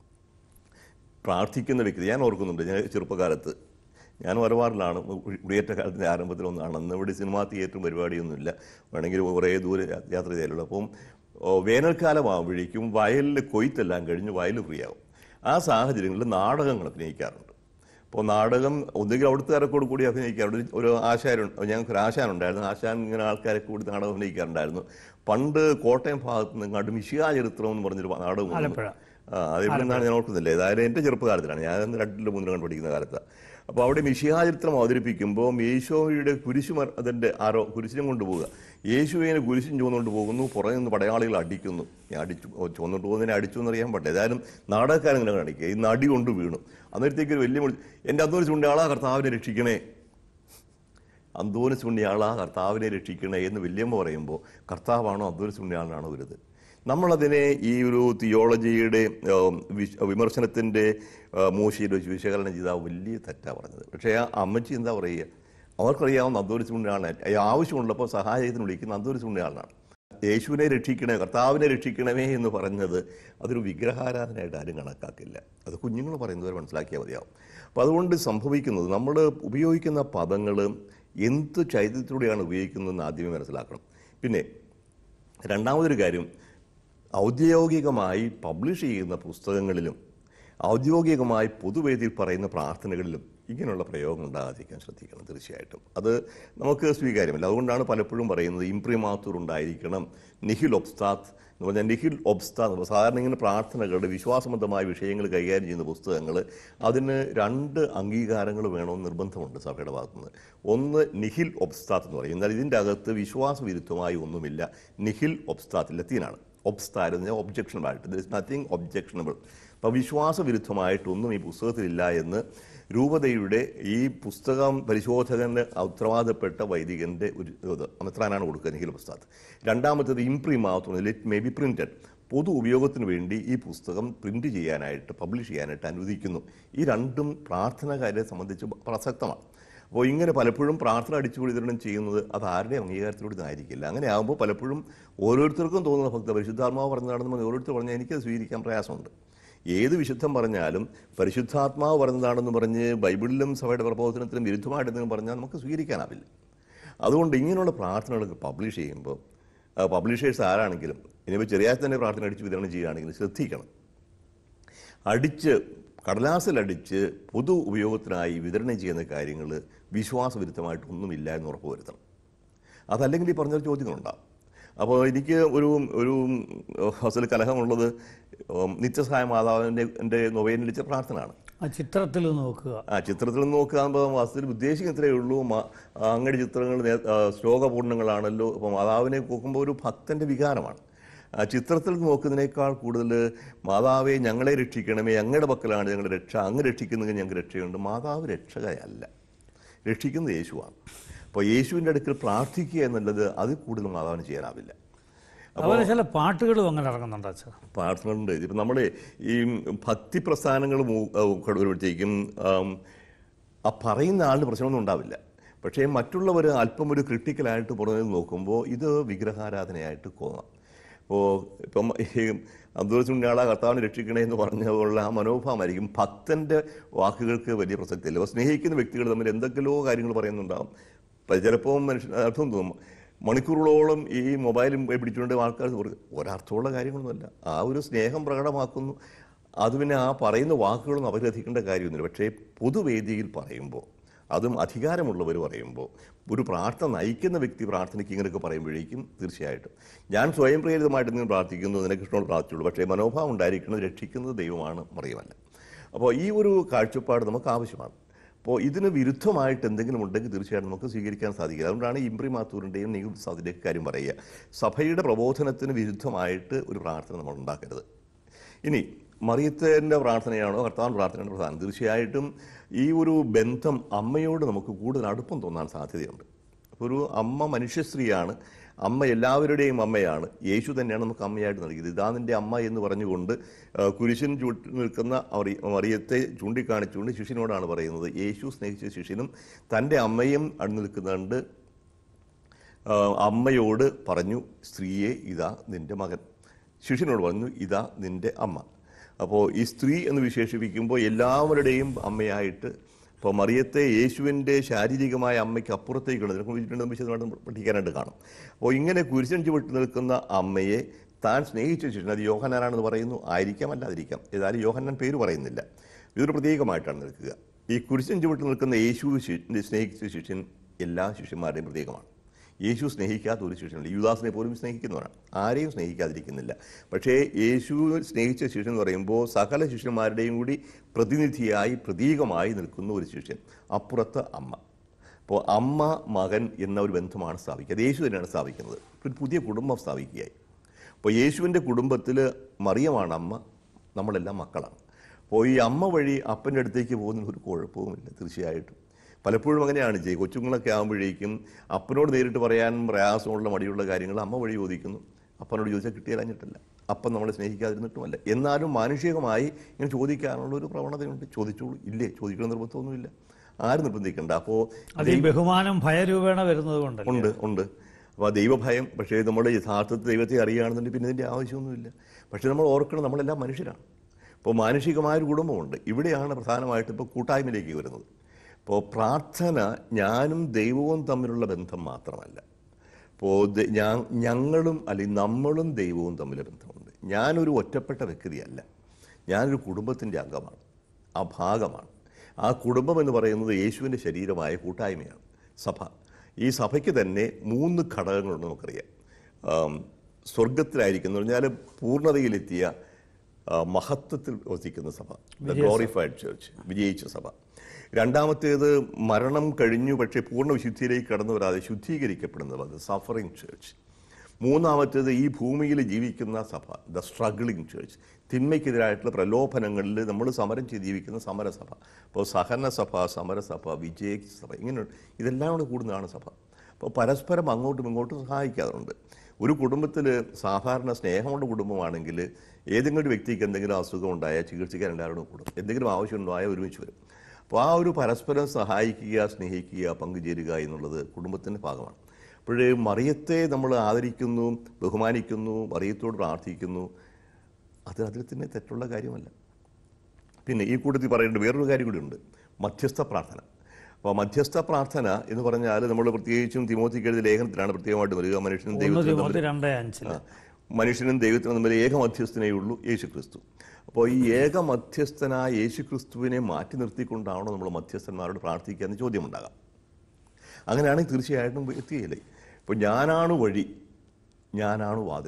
പ്രാർത്ഥിക്കുന്ന വ്യക്തി ഞാൻ ഓർക്കുന്നുണ്ട് ഞാൻ ചെറുപ്പകാലത്ത് ഞാൻ വരവാറിലാണ് കുടിയേറ്റ കാലത്തിൻ്റെ ആരംഭത്തിലൊന്നാണ് അന്ന് ഇവിടെ സിനിമാ തിയേറ്ററും പരിപാടിയൊന്നുമില്ല വേണമെങ്കിൽ കുറേ ദൂരെ യാ- യാത്ര ചെയ്യാനുള്ളൂ അപ്പം ഓ, വേനൽക്കാലമാകുമ്പോഴേക്കും വയലിൽ കൊയ്ത്തെല്ലാം കഴിഞ്ഞ് വയൽ ഫ്രീ ആവും ആ സാഹചര്യങ്ങളിൽ നാടകങ്ങൾ അഭിനയിക്കാറുണ്ട് അപ്പോൾ നാടകം ഒന്നുകിൽ അവിടുത്തുകാരൊക്കെ കൂടി അഭിനയിക്കാറുണ്ട് ഒരു- ഒരു ആശാരം ഞങ്ങൾക്ക് ഒരു ആശാനുണ്ടായിരുന്നു ആശാൻ ഇങ്ങനെ ആൾക്കാരെ കൂടി നാടകം അഭിനയിക്കാറുണ്ടായിരുന്നു പണ്ട് കോട്ടയം ഭാഗത്ത് നിന്ന് കണ്ട് മിഷിക ചരിത്രം എന്ന് പറഞ്ഞൊരു നാടകം വന്നു. ആലപ്പുഴ. ആ അതിൽ നിന്നാണ് ഞാൻ ഓർക്കുന്നില്ല ഏതായാലും എൻ്റെ ചെറുപ്പകാലത്തിലാണ് ഞാൻ അന്ന് രണ്ടിലും മൂന്നിലും കണ്ട് പഠിക്കുന്ന കാലത്ത് അപ്പോൾ അവിടെ മിഷിഹാചരിത്രം അവതരിപ്പിക്കുമ്പോൾ യേശോയുടെ കുരിശു മര- അതിൻ്റെ ആരോ കുരിശിനും കൊണ്ടുപോവുക യേശുവിനെ കുരിശും ചുവന്നുകൊണ്ട് പോകുന്നു പുറകെ നിന്ന് പടയാളികൾ അടിക്കുന്നു ഞാൻ അടിച്ചു ഓ, ചുവന്നുകൊണ്ട് പോകുന്നതിനെ അടിച്ചു എന്നറിയാൻ പറ്റില്ല ഏതായാലും നാടകക്കാരൻ ഇങ്ങനെ കാണിക്കുക ഈ നടി കൊണ്ട് വീണു അന്നേരത്തേക്ക് ഒരു വലിയ മുടി എൻ്റെ അന്തോണിച്ച് കൊണ്ടയാളാ കർത്താവിനെ രക്ഷിക്കണേ അന്തോണിസ് പുണ്യാളാ കർത്താവിനെ രക്ഷിക്കണേ എന്ന് വല്യമ്മ പറയുമ്പോൾ കർത്താവാണോ അന്തോണിസ് പുണ്യാളാണോ വരുത് നമ്മളതിനെ ഈ ഒരു തിയോളജിയുടെ ഉം, വിശ്- വിമർശനത്തിൻ്റെ മൂശയിൽ വെച്ച് വിശകലനം ചെയ്ത ആ വലിയ തെറ്റാ പറഞ്ഞത് പക്ഷേ ആ അമ്മച്ചി എന്താ പറയുക അവർക്കറിയാവുന്ന അന്തോണിസ് പുണ്യാളാണ് ആവശ്യമുള്ളപ്പോൾ സഹായത്തിന് വിളിക്കുന്ന അന്തോണിസ് പുണ്യാളാണ് യേശുവിനെ രക്ഷിക്കണേ കർത്താവിനെ രക്ഷിക്കണമേ എന്ന് പറഞ്ഞത് അതൊരു വിഗ്രഹാരാധനയായിട്ട് ആരും കണക്കാക്കില്ല അത് കുഞ്ഞുങ്ങൾ പറയുന്നവർ മനസ്സിലാക്കിയാൽ മതിയാവും അപ്പോൾ അതുകൊണ്ട് സംഭവിക്കുന്നത് നമ്മൾ ഉപയോഗിക്കുന്ന പദങ്ങൾ എന്ത് ചൈതന്യത്തിലൂടെയാണ് ഉപയോഗിക്കുന്നതെന്ന് ആദ്യമേ മനസ്സിലാക്കണം പിന്നെ രണ്ടാമതൊരു കാര്യം ഔദ്യോഗികമായി പബ്ലിഷ് ചെയ്യുന്ന പുസ്തകങ്ങളിലും ഔദ്യോഗികമായി പൊതുവേദിയിൽ പറയുന്ന പ്രാർത്ഥനകളിലും ഇങ്ങനെയുള്ള പ്രയോഗം ഉണ്ടാകാതിരിക്കാൻ ശ്രദ്ധിക്കണം തീർച്ചയായിട്ടും അത് നമുക്ക് സ്വീകാര്യമല്ല അതുകൊണ്ടാണ് പലപ്പോഴും പറയുന്നത് ഇംപ്രിമാത്തൂർ ഉണ്ടായിരിക്കണം നിഹിൽ ഒബ്സ്താത്ത് എന്ന് പറഞ്ഞാൽ നിഹിൽ ഒബ്സ്താത്ത് സാധാരണ ഇങ്ങനെ പ്രാർത്ഥനകളുടെ വിശ്വാസബദ്ധമായ വിഷയങ്ങൾ കൈകാര്യം ചെയ്യുന്ന പുസ്തകങ്ങൾ അതിന് രണ്ട് അംഗീകാരങ്ങൾ വേണമെന്ന് നിർബന്ധമുണ്ട് സഭയുടെ ഭാഗത്തുനിന്ന് ഒന്ന് നിഹിൽ ഒബ്സ്താത്ത് എന്ന് പറയും എന്നാൽ ഇതിൻ്റെ അകത്ത് വിശ്വാസവിരുദ്ധമായി ഒന്നുമില്ല നിഹിൽ ഒബ്സ്താത്ത് ലത്തീനാണ് ഒബ്സ്താറ്റ് എന്ന് objectionable there is nothing objectionable അപ്പോൾ വിശ്വാസവിരുദ്ധമായിട്ടൊന്നും ഈ പുസ്തകത്തിലില്ല എന്ന് രൂപതയുടെ ഈ പുസ്തകം പരിശോധകന് ഉത്തരവാദപ്പെട്ട വൈദികൻ്റെ ഒരു ഇത് അമിത്രാനാണ് കൊടുക്കുക നിഖിൽ പുസ്തകത്ത് രണ്ടാമത്തേത് ഇംപ്രിമാത്തുന്നത് ലെറ്റ് മേ ബി പ്രിൻറ്റഡ് പൊതു ഉപയോഗത്തിന് വേണ്ടി ഈ പുസ്തകം പ്രിന്റ് ചെയ്യാനായിട്ട് പബ്ലിഷ് ചെയ്യാനായിട്ട് അനുവദിക്കുന്നു ഈ രണ്ടും പ്രാർത്ഥനകാരെ സംബന്ധിച്ച് പ്രസക്തമാണ് അപ്പോൾ ഇങ്ങനെ പലപ്പോഴും പ്രാർത്ഥന അടിച്ചു വിതരണം ചെയ്യുന്നത് അത് ആരുടെയും അംഗീകാരത്തിലൂടെ ആയിരിക്കില്ല അങ്ങനെ ആകുമ്പോൾ പലപ്പോഴും ഓരോരുത്തർക്കും തോന്നുന്ന ഭക്ത പരിശുദ്ധാത്മാവ് പറഞ്ഞതാണെന്ന് പറഞ്ഞ് ഓരോരുത്തർ പറഞ്ഞാൽ എനിക്കത് സ്വീകരിക്കാൻ പ്രയാസമുണ്ട് ഏത് വിശുദ്ധം പറഞ്ഞാലും പരിശുദ്ധാത്മാവ് പറഞ്ഞതാണെന്ന് പറഞ്ഞ് ബൈബിളിലും സഭയുടെ പ്രബോധനത്തിലും വിരുദ്ധമായിട്ട് എന്തെങ്കിലും പറഞ്ഞാൽ നമുക്ക് സ്വീകരിക്കാനാവില്ല അതുകൊണ്ട് ഇങ്ങനെയുള്ള പ്രാർത്ഥനകളൊക്കെ പബ്ലിഷ് ചെയ്യുമ്പോൾ പബ്ലിഷേഴ്സ് ആരാണെങ്കിലും ഇനിയിപ്പോൾ ചെറിയ തന്നെ പ്രാർത്ഥന അടിച്ച് വിതരണം ചെയ്യുകയാണെങ്കിൽ ശ്രദ്ധിക്കണം അടിച്ച് കടലാസിലടിച്ച് പൊതു ഉപയോഗത്തിനായി വിതരണം ചെയ്യുന്ന കാര്യങ്ങൾ വിശ്വാസവിരുദ്ധമായിട്ടൊന്നുമില്ല എന്ന് ഉറപ്പുവരുത്തണം അതല്ലെങ്കിൽ ഈ പറഞ്ഞ ചോദ്യങ്ങളുണ്ടാകും അപ്പോൾ എനിക്ക് ഒരു ഒരു ഹസൽ കലഹമുള്ളത് ഉം, നിത്യസഹായ മാതാവിൻ്റെ എൻ്റെ നൊവേനലിച്ച പ്രാർത്ഥനയാണ് ആ ചിത്രത്തിൽ നോക്കുക ആ ചിത്രത്തിൽ നോക്കുമ്പോൾ വാസ്തവത്തിൽ ഉദ്ദേശിക്കുന്ന ഇത്രയേ ഉള്ളൂ മാ- അങ്ങയുടെ ചിത്രങ്ങൾ നേ- ആ, ശ്ലോകപൂർണ്ണങ്ങളാണല്ലോ അപ്പോൾ മാതാവിനെ നോക്കുമ്പോൾ ഒരു ഭക്തൻ്റെ വികാരമാണ് ആ ചിത്രത്തിൽ നോക്കുന്നതിനേക്കാൾ കൂടുതൽ മാതാവെ ഞങ്ങളെ രക്ഷിക്കണമേ അങ്ങയുടെ പക്കലാണ് ഞങ്ങളുടെ രക്ഷ അങ്ങ് രക്ഷിക്കുന്നെങ്കിൽ ഞങ്ങൾക്ക് രക്ഷയുണ്ട് മാതാവ് രക്ഷകയല്ല രക്ഷിക്കുന്നത് യേശുവാണ് അപ്പോൾ യേശുവിൻ്റെ അടുക്കൽ പ്രാർത്ഥിക്കുക എന്നുള്ളത് അതിൽ കൂടുതൽ മാതാവിന് ചെയ്യാനാവില്ല അതുപോലെ ചില പാട്ടുകളും അങ്ങനെ ഇറങ്ങുന്നുണ്ട് അച്ഛാ പ്രാർത്ഥനകളുണ്ട് ഇപ്പം നമ്മൾ ഈ ഭക്തി പ്രസ്ഥാനങ്ങൾ വരുമ്പോഴത്തേക്കും ആം, ആ പറയുന്ന ആളിന് പ്രശ്നമൊന്നും ഉണ്ടാവില്ല പക്ഷേ മറ്റുള്ളവർ അല്പം ഒരു ക്രിട്ടിക്കലായിട്ട് പുറമേ നോക്കുമ്പോൾ ഇത് വിഗ്രഹാരാധനയായിട്ട് തോന്നാം അപ്പോൾ ഇപ്പം ഈ അബ്ദുൾസുണ്ടാള കർത്താവിനെ രക്ഷിക്കണേ എന്ന് പറഞ്ഞുള്ള ആ മനോഭാവമായിരിക്കും ഭക്തൻ്റെ വാക്കുകൾക്ക് വലിയ പ്രസക്തിയില്ല അപ്പോൾ സ്നേഹിക്കുന്ന വ്യക്തികൾ തമ്മിൽ എന്തൊക്കെയോ കാര്യങ്ങൾ പറയുന്നുണ്ടാവും അപ്പം ചിലപ്പോൾ മനുഷ്യൻ അർത്ഥം തോന്നും മണിക്കൂറുകളോളം ഈ മൊബൈലും പിടിച്ചുകൊണ്ട് ആൾക്കാർ പറയും ഒരർത്ഥമുള്ള കാര്യങ്ങളൊന്നുമല്ല ആ ഒരു സ്നേഹം പ്രകടമാക്കുന്നു അത് പിന്നെ ആ പറയുന്ന വാക്കുകളൊന്നും അപഗ്രഥിക്കേണ്ട കാര്യമൊന്നുമില്ല പക്ഷേ പൊതുവേദിയിൽ പറയുമ്പോൾ അതും അധികാരമുള്ളവർ പറയുമ്പോൾ ഒരു പ്രാർത്ഥന നയിക്കുന്ന വ്യക്തി പ്രാർത്ഥനയ്ക്ക് ഇങ്ങനെയൊക്കെ പറയുമ്പോഴേക്കും തീർച്ചയായിട്ടും ഞാൻ സ്വയം പ്രേരിതമായിട്ട് നിങ്ങൾ പ്രാർത്ഥിക്കുന്നു നിനക്ക് ഇഷ്ടമുള്ള പ്രാർത്ഥിച്ചുള്ളൂ പക്ഷേ മനോഭാവം ഉണ്ടായിരിക്കുന്നത് രക്ഷിക്കുന്നത് ദൈവമാണ് മറിയുമല്ല അപ്പോൾ ഈ ഒരു കാഴ്ചപ്പാട് നമുക്ക് ആവശ്യമാണ് അപ്പോൾ ഇതിന് വിരുദ്ധമായിട്ട് എന്തെങ്കിലും ഉണ്ടെങ്കിൽ തീർച്ചയായിട്ടും നമുക്ക് സ്വീകരിക്കാൻ സാധിക്കില്ല അതുകൊണ്ടാണ് ഇംപ്രി മാത്തൂരിൻ്റെയും നെയ്യും സാദിൻ്റെയും കാര്യം പറയുക സഭയുടെ പ്രബോധനത്തിന് വിരുദ്ധമായിട്ട് ഒരു പ്രാർത്ഥന നമ്മൾ ഉണ്ടാക്കരുത് ഇനി മറിയത്തിൻ്റെ പ്രാർത്ഥനയാണോ കർത്താൻ പ്രാർത്ഥനയുടെ പ്രധാനം തീർച്ചയായിട്ടും ഈ ഒരു ബന്ധം അമ്മയോട് നമുക്ക് കൂടുതൽ അടുപ്പം തോന്നാൻ സാധ്യതയുണ്ട് അപ്പോൾ ഒരു അമ്മ മനുഷ്യസ്ത്രീയാണ് അമ്മ എല്ലാവരുടെയും അമ്മയാണ് യേശു തന്നെയാണ് നമുക്ക് അമ്മയായിട്ട് നൽകിയത് ഇതാ നിൻ്റെ അമ്മ എന്ന് പറഞ്ഞുകൊണ്ട് ആ, കുരിശിൻ ചൂട്ടി നിൽക്കുന്ന മറി- മറിയത്തെ ചൂണ്ടിക്കാണിച്ചുകൊണ്ട് ശിഷ്യനോടാണ് പറയുന്നത് യേശു സ്നേഹിച്ച ശിഷ്യനും തൻ്റെ അമ്മയും അടുത്ത് നിൽക്കുന്നുണ്ട് ആ, അമ്മയോട് പറഞ്ഞു സ്ത്രീയെ ഇതാ നിൻ്റെ മകൻ ശിഷ്യനോട് പറഞ്ഞു ഇതാ നിൻ്റെ അമ്മ അപ്പോൾ ഈ സ്ത്രീ എന്ന് വിശേഷിപ്പിക്കുമ്പോൾ എല്ലാവരുടെയും അമ്മയായിട്ട് ഇപ്പോൾ മറിയത്തെ യേശുവിൻ്റെ ശാരീരികമായ അമ്മയ്ക്ക് അപ്പുറത്തേക്കുള്ള ഇതിനെ കുറിച്ചിട്ട് വിശദമായിട്ട് പഠിക്കാനായിട്ട് കാണും അപ്പോൾ ഇങ്ങനെ കുരിശൻ ചുവട്ട് നിൽക്കുന്ന അമ്മയെ താൻ സ്നേഹിച്ച ശിഷ്യൻ അത് യോഹനാനാണെന്ന് പറയുന്നു ആയിരിക്കാം അല്ലാതിരിക്കാം ഏതായാലും യോഹന്നാൻ പേര് പറയുന്നില്ല ഇതൊരു പ്രതീകമായിട്ടാണ് നിൽക്കുക ഈ കുരിശൻ ചുവട്ട് നിൽക്കുന്ന യേശു ശി- സ്നേഹിച്ച ശിഷ്യൻ എല്ലാ ശിഷ്യന്മാരുടെയും പ്രതീകമാണ് യേശു സ്നേഹിക്കാത്ത ഒരു ശിഷ്യനില്ല യുദാസിനെ പോലും സ്നേഹിക്കുന്നവരാണ് ആരെയും സ്നേഹിക്കാതിരിക്കുന്നില്ല പക്ഷേ യേശു സ്നേഹിച്ച ശിഷ്യൻ എന്ന് പറയുമ്പോൾ സകല ശിഷ്യന്മാരുടെയും കൂടി പ്രതിനിധിയായി പ്രതീകമായി നിൽക്കുന്ന ഒരു ശിഷ്യൻ അപ്പുറത്ത് അമ്മ അപ്പോൾ അമ്മ മകൻ എന്ന ഒരു ബന്ധമാണ് സ്ഥാപിക്കുക അത് യേശു തന്നെയാണ് സ്ഥാപിക്കുന്നത് ഒരു പുതിയ കുടുംബം സ്ഥാപിക്കുകയായി അപ്പോൾ യേശുവിൻ്റെ കുടുംബത്തിൽ മറിയമാണ് അമ്മ നമ്മളെല്ലാം മക്കളാണ് അപ്പോൾ ഈ അമ്മ വഴി അപ്പൻ്റെ അടുത്തേക്ക് പോകുന്നതിന് ഒരു കുഴപ്പവുമില്ല തീർച്ചയായിട്ടും പലപ്പോഴും അങ്ങനെയാണ് ചെയ്യും കൊച്ചുങ്ങളൊക്കെ ആകുമ്പോഴേക്കും അപ്പനോട് നേരിട്ട് പറയാൻ പ്രയാസമുള്ള മടിയുള്ള കാര്യങ്ങൾ അമ്മ വഴി ചോദിക്കുന്നു അപ്പനോട് ചോദിച്ചാൽ കിട്ടിയാലഞ്ഞിട്ടല്ല അപ്പം നമ്മളെ സ്നേഹിക്കാതിരുന്നിട്ടുമല്ല എന്നാലും മാനുഷികമായി ഇങ്ങനെ ചോദിക്കാനുള്ള ഒരു പ്രവണതയുണ്ട് ചോദിച്ചോളൂ ഇല്ലേ ചോദിക്കണം നിർബന്ധമൊന്നുമില്ല ആരും നിർബന്ധിക്കണ്ട അപ്പോൾ അത് ഈ ബഹുമാനം ഭയരൂപേണ വരുന്നത് കൊണ്ടല്ലേ ഉണ്ട് ഉണ്ട് അപ്പോൾ ആ ദൈവഭയം പക്ഷേ നമ്മൾ യഥാർത്ഥത്തിൽ ദൈവത്തെ അറിയുകയാണെന്നുണ്ടെങ്കിൽ പിന്നെ ഇതിൻ്റെ ആവശ്യമൊന്നുമില്ല പക്ഷേ നമ്മൾ ഓർക്കണം നമ്മളെല്ലാം മനുഷ്യരാണ് ഇപ്പോൾ മാനുഷികമായൊരു കുടുംബമുണ്ട് ഇവിടെയാണ് പ്രധാനമായിട്ട് ഇപ്പോൾ കൂട്ടായ്മയിലേക്ക് വരുന്നത് ഇപ്പോൾ പ്രാർത്ഥന ഞാനും ദൈവവും തമ്മിലുള്ള ബന്ധം മാത്രമല്ല ഇപ്പോൾ ദ- ഞാ- ഞങ്ങളും അല്ലെങ്കിൽ നമ്മളും ദൈവവും തമ്മിൽ ബന്ധമുണ്ട് ഞാനൊരു ഒറ്റപ്പെട്ട വ്യക്തിയല്ല ഞാനൊരു കുടുംബത്തിൻ്റെ അംഗമാണ് ആ ഭാഗമാണ് ആ കുടുംബം എന്ന് പറയുന്നത് യേശുവിൻ്റെ ശരീരമായ കൂട്ടായ്മയാണ് സഭ ഈ സഭയ്ക്ക് തന്നെ മൂന്ന് ഘടകങ്ങളുണ്ട് നമുക്കറിയാം ആം, സ്വർഗത്തിലായിരിക്കുന്നു പറഞ്ഞാൽ പൂർണ്ണതയിലെത്തിയ ആ, മഹത്വത്തിൽ വസിക്കുന്ന സഭ ദ ഗ്ലോറിഫൈഡ് ചർച്ച് വിജയിച്ച സഭ രണ്ടാമത്തേത് മരണം കഴിഞ്ഞു പക്ഷേ പൂർണ്ണ വിശുദ്ധിയിലേക്ക് കടന്നു വരാതെ ശുദ്ധീകരിക്കപ്പെടുന്ന സഭ സഫറിങ് ചർച്ച് മൂന്നാമത്തേത് ഈ ഭൂമിയിൽ ജീവിക്കുന്ന സഭ ദ സ്ട്രഗ്ലിംഗ് ചർച്ച് തിന്മയ്ക്കെതിരായിട്ടുള്ള പ്രലോഭനങ്ങളിൽ നമ്മൾ സമരം ചെയ്ത് ജീവിക്കുന്ന സമരസഭ അപ്പോൾ സഹന സഭ സമരസഭ വിജയ സഭ ഇങ്ങനെ ഇതെല്ലാം കൂടെ കൂടുന്നതാണ് സഭ അപ്പോൾ പരസ്പരം അങ്ങോട്ടും ഇങ്ങോട്ടും സഹായിക്കാറുണ്ട് ഒരു കുടുംബത്തിൽ സാധാരണ സ്നേഹമുള്ള കുടുംബമാണെങ്കിൽ ഏതെങ്കിലും ഒരു വ്യക്തിക്ക് എന്തെങ്കിലും അസുഖം ഉണ്ടായാൽ ചികിത്സിക്കാൻ എല്ലാവരോടും കൂടും എന്തെങ്കിലും ആവശ്യമുണ്ടായാൽ ഒരുമിച്ച് വരും അപ്പോൾ ആ ഒരു പരസ്പരം സഹായിക്കുക സ്നേഹിക്കുക പങ്കുചേരുക എന്നുള്ളത് കുടുംബത്തിൻ്റെ ഭാഗമാണ് അപ്പോഴേ മറിയത്തെ നമ്മൾ ആദരിക്കുന്നു ബഹുമാനിക്കുന്നു മറിയത്തോട് പ്രാർത്ഥിക്കുന്നു അത് അതിൽ തന്നെ തെറ്റുള്ള കാര്യമല്ല പിന്നെ ഈ കൂട്ടത്തിൽ പറയേണ്ട വേറൊരു കാര്യം കൂടിയുണ്ട് മധ്യസ്ഥ പ്രാർത്ഥന അപ്പോൾ മധ്യസ്ഥ പ്രാർത്ഥന എന്ന് പറഞ്ഞാൽ നമ്മൾ പ്രത്യേകിച്ചും തിമോത്തിക്ക് എഴുതിയ ലേഖനത്തിലാണ് പ്രത്യേകമായിട്ട് വരിക മനുഷ്യനും ഒന്ന് ദൈവത്തിനും തമ്മിൽ തിമോത്തി രണ്ട് അഞ്ചില് ആ. മനുഷ്യനും ദൈവത്തിനും തമ്മിൽ ഏക മധ്യസ്ഥനേ ഉള്ളൂ യേശു ക്രിസ്തു അപ്പോൾ ഈ ഏക മധ്യസ്ഥനായ യേശു ക്രിസ്തുവിനെ മാറ്റി നിർത്തിക്കൊണ്ടാണോ നമ്മൾ മധ്യസ്ഥന്മാരോട് പ്രാർത്ഥിക്കുക എന്ന് ചോദ്യമുണ്ടാകാം അങ്ങനെയാണെങ്കിൽ തീർച്ചയായിട്ടും എത്തിയില്ലേ ഇപ്പോൾ ഞാനാണ് വഴി ഞാനാണ് വാതിൽ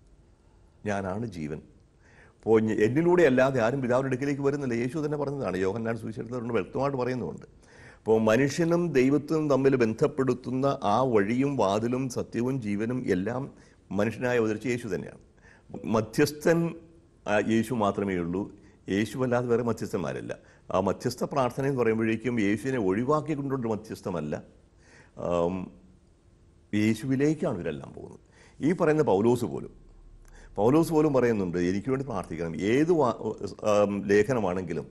ഞാനാണ് ജീവൻ അപ്പോൾ ഞ- എന്നിലൂടെ അല്ലാതെ ആരും പിതാവിൻ്റെ അടുക്കിലേക്ക് വരുന്നില്ല യേശു തന്നെ പറഞ്ഞതാണ് യോഹന്നാൻ സുവിശേഷത്തിലുണ്ട് വ്യക്തമായിട്ട് പറയുന്നുണ്ട് അപ്പോൾ മനുഷ്യനും ദൈവത്തിനും തമ്മിൽ ബന്ധപ്പെടുത്തുന്ന ആ വഴിയും വാതിലും സത്യവും ജീവനും എല്ലാം മനുഷ്യനായി അവതരിച്ച യേശു തന്നെയാണ് മധ്യസ്ഥൻ ആ, യേശു മാത്രമേ ഉള്ളൂ യേശു അല്ലാതെ വേറെ മധ്യസ്ഥന്മാരില്ല ആ മധ്യസ്ഥ പ്രാർത്ഥന എന്ന് പറയുമ്പോഴേക്കും യേശുവിനെ ഒഴിവാക്കിക്കൊണ്ടുള്ള മധ്യസ്ഥമല്ല ആം, യേശുവിലേക്കാണ് ഇവരെല്ലാം പോകുന്നത് ഈ പറയുന്ന പൗലോസ് പോലും പൗലോസ് പോലും പറയുന്നുണ്ട് എനിക്ക് വേണ്ടി പ്രാർത്ഥിക്കണം ഏത് വാ- ആം, ലേഖനമാണെങ്കിലും